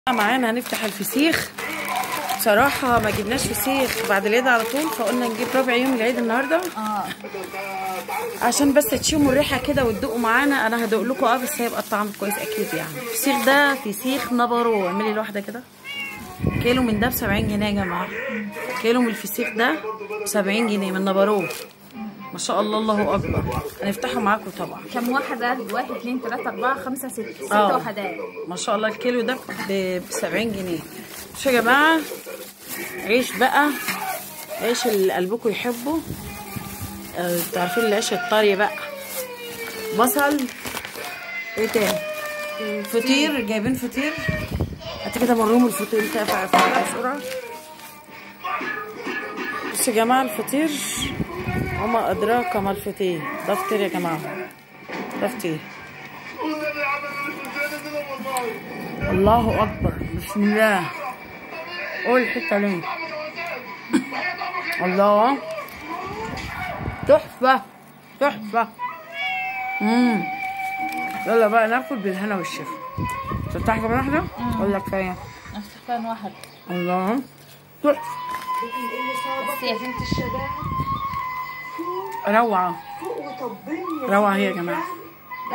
معانا هنفتح الفسيخ بصراحة ما جبناش فسيخ بعد العيد على طول فقلنا نجيب ربع يوم العيد النهاردة اه عشان بس تشموا الريحة كده وتدوقوا معانا انا هدوق لكم اه بس هيبقى الطعم كويس اكيد يعني الفسيخ ده فسيخ نبرو اعملي الواحدة كده كيلو من ده ب 70 جنيه يا جماعة كيلو من الفسيخ ده ب 70 جنيه من نبروه ما شاء الله الله اكبر هنفتحه معاكم طبعا كم واحدة؟ واحد اتنين تلاتة أربعة خمسة ستة ست آه. وحدات ما شاء الله الكيلو ده ب 70 جنيه شو يا جماعه عيش بقى عيش اللي قلبكم يحبه آه، تعرفين العيش الطري بقى بصل ايه تاني فطير جايبين فطير هات كده مريهم الفطير بتاع بسرعه بصوا يا جماعه الفطير وما ادراك ما الفطير ده فطير يا جماعه ده فطير الله اكبر بسم الله قول الحته ليه الله تحفه تحفه امم يلا بقى ناكل بالهنا والشفا تفتح كمان واحده ولا كفايه نفتح كان واحد الله تحفه بس يا بنت الشباب روعه روعه هي يا جماعه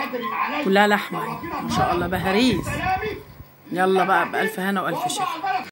كلها لحمه ما شاء الله بهاريز يلا بقى بألف هنا وألف شفا